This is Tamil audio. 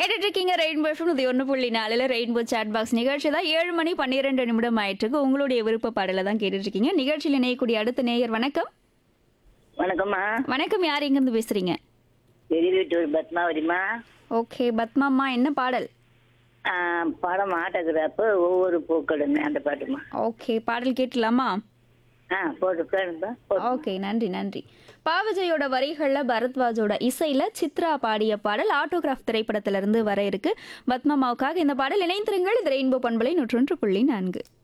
கேட்டுட்டு இருக்கீங்க ரெயின்போ எஃப்எம் இது ஒன்று புள்ளி நாலில் ரெயின்போ சாட் பாக்ஸ் நிகழ்ச்சி தான் ஏழு மணி பன்னிரெண்டு நிமிடம் ஆயிட்டுருக்கு உங்களுடைய விருப்ப பாடலை தான் கேட்டுட்டு இருக்கீங்க நிகழ்ச்சியில் இணையக்கூடிய அடுத்த நேயர் வணக்கம் வணக்கம்மா வணக்கம் யார் எங்கேருந்து பேசுறீங்க பெரிய வீட்டு பத்மாவதிமா ஓகே பத்மாம்மா என்ன பாடல் ஆ, படம் ஆட்டோகிராஃபு ஒவ்வொரு பூக்களுமே அந்த பாட்டுமா ஓகே பாடல் கேட்டலாமா ஆ போட்டு கேளுப்பா போட்டு ஓகே நன்றி நன்றி பாவஜயோட வரிகளில் பரத்வாஜோட இசையில் சித்ரா பாடிய பாடல் ஆட்டோகிராஃப் திரைப்படத்திலிருந்து வர இருக்கு பத்மமாவுக்காக இந்த பாடல் இணைந்திருங்கள் இது ரெயின்போ பண்பலை நூற்றொன்று புள்ளி நான்கு